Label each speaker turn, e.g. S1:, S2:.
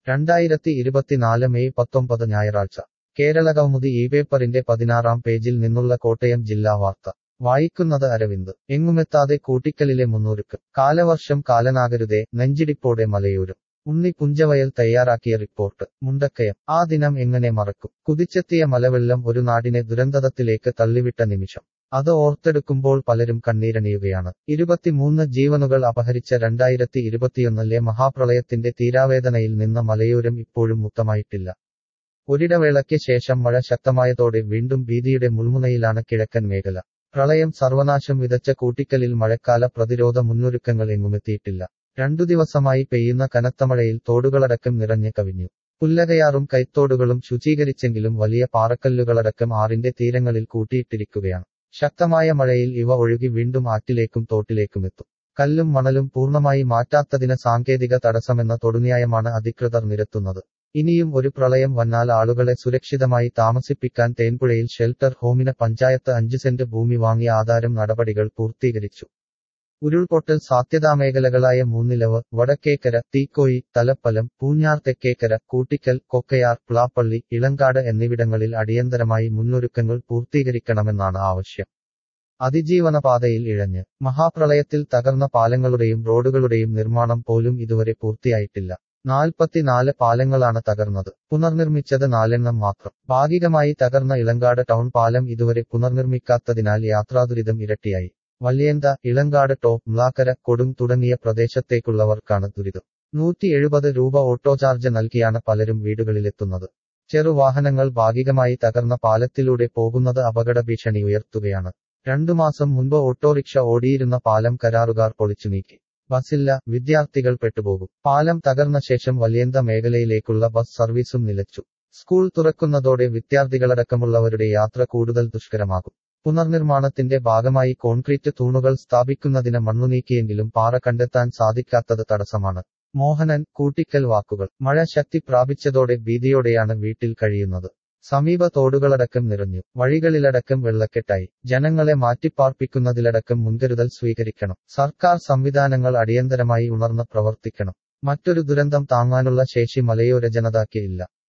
S1: രണ്ടായിരത്തി ഇരുപത്തിനാല് മെയ് പത്തൊമ്പത് ഞായറാഴ്ച കേരളകൗമുദി ഈ പേപ്പറിന്റെ പതിനാറാം പേജിൽ നിന്നുള്ള കോട്ടയം ജില്ലാ വാർത്ത വായിക്കുന്നത് അരവിന്ദ് എങ്ങുമെത്താതെ കൂട്ടിക്കലിലെ മുന്നൂറുക്ക് കാലവർഷം കാലനാകരുതേ നെഞ്ചിടിപ്പോടെ മലയോരം ഉണ്ണി പുഞ്ചവയൽ തയ്യാറാക്കിയ റിപ്പോർട്ട് മുണ്ടക്കയം ആ ദിനം എങ്ങനെ മറക്കും കുതിച്ചെത്തിയ മലവെള്ളം ഒരു നാടിനെ ദുരന്തത്തിലേക്ക് തള്ളിവിട്ട നിമിഷം അത് ഓർത്തെടുക്കുമ്പോൾ പലരും കണ്ണീരണിയുകയാണ് ഇരുപത്തിമൂന്ന് ജീവനുകൾ അപഹരിച്ച രണ്ടായിരത്തി ഇരുപത്തിയൊന്നിലെ മഹാപ്രളയത്തിന്റെ തീരാവേദനയിൽ നിന്ന മലയോരം ഇപ്പോഴും മുക്തമായിട്ടില്ല ഒരിടവേളയ്ക്ക് ശേഷം മഴ ശക്തമായതോടെ വീണ്ടും ഭീതിയുടെ മുൾമുനയിലാണ് കിഴക്കൻ മേഖല പ്രളയം സർവനാശം വിതച്ച കൂട്ടിക്കലിൽ മഴക്കാല പ്രതിരോധ മുന്നൊരുക്കങ്ങൾ എങ്ങുമെത്തിയിട്ടില്ല രണ്ടു ദിവസമായി പെയ്യുന്ന കനത്ത മഴയിൽ തോടുകളടക്കം നിറഞ്ഞു കവിഞ്ഞു പുല്ലകയാറും കൈത്തോടുകളും ശുചീകരിച്ചെങ്കിലും വലിയ പാറക്കല്ലുകളടക്കം ആറിന്റെ തീരങ്ങളിൽ കൂട്ടിയിട്ടിരിക്കുകയാണ് ശക്തമായ മഴയിൽ ഇവ ഒഴുകി വീണ്ടും ആറ്റിലേക്കും തോട്ടിലേക്കുമെത്തും കല്ലും മണലും പൂർണ്ണമായി മാറ്റാത്തതിന് സാങ്കേതിക തടസ്സമെന്ന തൊടുന്യായമാണ് അധികൃതർ നിരത്തുന്നത് ഇനിയും ഒരു പ്രളയം വന്നാൽ ആളുകളെ സുരക്ഷിതമായി താമസിപ്പിക്കാൻ തേൻപുഴയിൽ ഷെൽട്ടർ ഹോമിന് പഞ്ചായത്ത് അഞ്ച് സെന്റ് ഭൂമി വാങ്ങിയ ആധാരം നടപടികൾ പൂർത്തീകരിച്ചു ഉരുൾപൊട്ടൽ സാധ്യതാമേഖലകളായ മൂന്നിലവ് വടക്കേക്കര തീക്കോയി തലപ്പലം പൂഞ്ഞാർ തെക്കേക്കര കൂട്ടിക്കൽ കൊക്കയാർ പ്ലാപ്പള്ളി ഇളങ്കാട് എന്നിവിടങ്ങളിൽ അടിയന്തരമായി മുന്നൊരുക്കങ്ങൾ പൂർത്തീകരിക്കണമെന്നാണ് ആവശ്യം അതിജീവനപാതയിൽ ഇഴഞ്ഞ് മഹാപ്രളയത്തിൽ തകർന്ന പാലങ്ങളുടെയും റോഡുകളുടെയും നിർമ്മാണം പോലും ഇതുവരെ പൂർത്തിയായിട്ടില്ല നാൽപ്പത്തിനാല് പാലങ്ങളാണ് തകർന്നത് പുനർനിർമ്മിച്ചത് നാലെണ്ണം മാത്രം ഭാഗികമായി തകർന്ന ഇളങ്കാട് ടൗൺ പാലം ഇതുവരെ പുനർനിർമ്മിക്കാത്തതിനാൽ യാത്രാദുരിതം ഇരട്ടിയായി വല്യേന്ത ഇളങ്കാട് ടോപ്പ് മ്ലാക്കര കൊടും തുടങ്ങിയ പ്രദേശത്തേക്കുള്ളവർക്കാണ് ദുരിതം നൂറ്റി എഴുപത് രൂപ ഓട്ടോ ചാർജ് നൽകിയാണ് പലരും വീടുകളിലെത്തുന്നത് ചെറുവാഹനങ്ങൾ ഭാഗികമായി തകർന്ന പാലത്തിലൂടെ പോകുന്നത് അപകട ഭീഷണി ഉയർത്തുകയാണ് രണ്ടു മാസം മുൻപ് ഓട്ടോറിക്ഷ ഓടിയിരുന്ന പാലം കരാറുകാർ പൊളിച്ചു നീക്കി ബസ്സില്ല വിദ്യാർത്ഥികൾ പെട്ടുപോകും പാലം തകർന്ന ശേഷം വലിയന്ത മേഖലയിലേക്കുള്ള ബസ് സർവീസും നിലച്ചു സ്കൂൾ തുറക്കുന്നതോടെ വിദ്യാർത്ഥികളടക്കമുള്ളവരുടെ യാത്ര കൂടുതൽ ദുഷ്കരമാകും പുനർനിർമ്മാണത്തിന്റെ ഭാഗമായി കോൺക്രീറ്റ് തൂണുകൾ സ്ഥാപിക്കുന്നതിന് മണ്ണുനീക്കിയെങ്കിലും പാറ കണ്ടെത്താൻ സാധിക്കാത്തത് തടസ്സമാണ് മോഹനൻ കൂട്ടിക്കൽ വാക്കുകൾ മഴ ശക്തി പ്രാപിച്ചതോടെ ഭീതിയോടെയാണ് വീട്ടിൽ കഴിയുന്നത് സമീപ തോടുകളടക്കം നിറഞ്ഞു വഴികളിലടക്കം വെള്ളക്കെട്ടായി ജനങ്ങളെ മാറ്റിപ്പാർപ്പിക്കുന്നതിലടക്കം മുൻകരുതൽ സ്വീകരിക്കണം സർക്കാർ സംവിധാനങ്ങൾ അടിയന്തരമായി ഉണർന്ന് പ്രവർത്തിക്കണം മറ്റൊരു ദുരന്തം താങ്ങാനുള്ള ശേഷി മലയോര ജനതയ്ക്ക് ഇല്ല